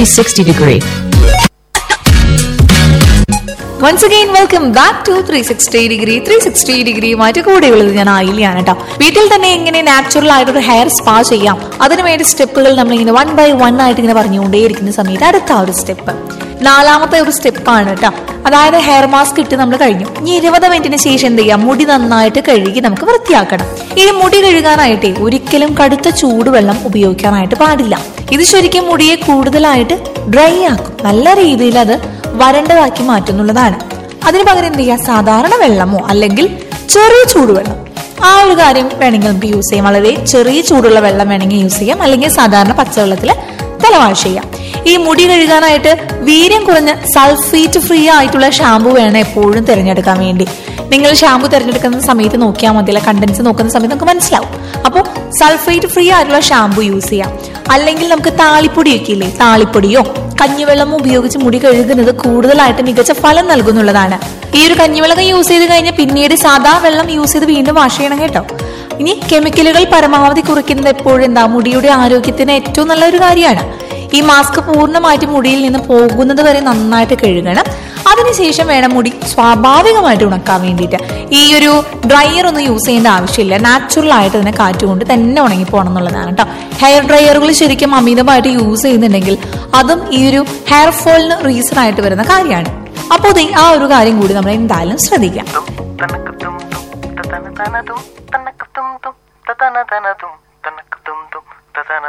360 degree. Once again welcome back to three sixty degree three sixty ഡിഗ്രിയുമായിട്ട് കൂടെയുള്ളത് ഞാൻ ആയില്യാണ് കേട്ടോ വീട്ടിൽ തന്നെ എങ്ങനെ നാച്ചുറൽ ആയിട്ടൊരു ഹെയർ സ്പാ ചെയ്യാം അതിനുവേണ്ടി സ്റ്റെപ്പുകൾ നമ്മളിങ്ങനെ വൺ ബൈ വൺ ആയിട്ട് ഇങ്ങനെ പറഞ്ഞുകൊണ്ടേയിരിക്കുന്ന സമയത്ത് അടുത്ത ആ ഒരു സ്റ്റെപ്പ് നാലാമത്തെ ഒരു സ്റ്റെപ്പാണ് കേട്ടോ അതായത് ഹെയർ മാസ്ക് ഇട്ട് നമ്മൾ കഴിഞ്ഞു ഇനി ഇരുപത് മിനിറ്റിന് ശേഷം എന്ത് ചെയ്യാം മുടി നന്നായിട്ട് കഴുകി നമുക്ക് വൃത്തിയാക്കണം ഈ മുടി കഴുകാനായിട്ടേ ഒരിക്കലും കടുത്ത ചൂടുവെള്ളം ഉപയോഗിക്കാനായിട്ട് പാടില്ല ഇത് ശരിക്കും മുടിയെ കൂടുതലായിട്ട് ഡ്രൈ ആക്കും നല്ല രീതിയിൽ അത് വരണ്ടതാക്കി മാറ്റുന്നുള്ളതാണ് അതിന് പകരം എന്ത് ചെയ്യുക സാധാരണ വെള്ളമോ അല്ലെങ്കിൽ ചെറിയ ചൂടുവെള്ളം ആ ഒരു കാര്യം വേണമെങ്കിൽ നമുക്ക് യൂസ് ചെയ്യാം വളരെ ചെറിയ ചൂടുള്ള വെള്ളം വേണമെങ്കിൽ യൂസ് ചെയ്യാം അല്ലെങ്കിൽ സാധാരണ പച്ചവെള്ളത്തിൽ തലവാഷ് ചെയ്യാം ഈ മുടി കഴുകാനായിട്ട് വീര്യം കുറഞ്ഞ സൾഫേറ്റ് ഫ്രീ ആയിട്ടുള്ള ഷാമ്പു വേണം എപ്പോഴും തിരഞ്ഞെടുക്കാൻ വേണ്ടി നിങ്ങൾ ഷാമ്പു തിരഞ്ഞെടുക്കുന്ന സമയത്ത് നോക്കിയാൽ മതിയല്ല കണ്ടൻസ് നോക്കുന്ന സമയത്ത് നമുക്ക് മനസ്സിലാവും അപ്പോൾ സൾഫേറ്റ് ഫ്രീ ആയിട്ടുള്ള ഷാമ്പു യൂസ് ചെയ്യാം അല്ലെങ്കിൽ നമുക്ക് താളിപ്പൊടിയൊക്കെ ഇല്ലേ താളിപ്പൊടിയോ കഞ്ഞിവെള്ളമോ ഉപയോഗിച്ച് മുടി കഴുകുന്നത് കൂടുതലായിട്ട് മികച്ച ഫലം നൽകുന്നുള്ളതാണ് ഈ ഒരു കഞ്ഞിവെള്ളം യൂസ് ചെയ്ത് കഴിഞ്ഞാൽ പിന്നീട് സാധാ വെള്ളം യൂസ് ചെയ്ത് വീണ്ടും വാഷ് ചെയ്യണം കേട്ടോ ഇനി കെമിക്കലുകൾ പരമാവധി കുറയ്ക്കുന്നത് എപ്പോഴും എന്താ മുടിയുടെ ആരോഗ്യത്തിന് ഏറ്റവും നല്ലൊരു കാര്യമാണ് ഈ മാസ്ക് പൂർണ്ണമായിട്ട് മുടിയിൽ നിന്ന് പോകുന്നത് വരെ നന്നായിട്ട് കഴുകണം അതിനുശേഷം വേണം മുടി സ്വാഭാവികമായിട്ട് ഉണക്കാൻ വേണ്ടിയിട്ട് ഈ ഒരു ഡ്രയർ ഒന്നും യൂസ് ചെയ്യേണ്ട ആവശ്യമില്ല നാച്ചുറൽ ആയിട്ട് തന്നെ കാറ്റുകൊണ്ട് തന്നെ ഉണങ്ങി പോകണം എന്നുള്ളതാണ് കേട്ടോ ഹെയർ ഡ്രയറുകൾ ശരിക്കും അമിതമായിട്ട് യൂസ് ചെയ്യുന്നുണ്ടെങ്കിൽ അതും ഈ ഒരു ഹെയർ ഫോളിന് റീസൺ ആയിട്ട് വരുന്ന കാര്യമാണ് അപ്പോൾ ദേ ആ ഒരു കാര്യം കൂടി നമ്മൾ എന്തായാലും ശ്രദ്ധിക്കാം തനക്ക് തും തും തന തന തും തനക്ക് തും തും തന തന തും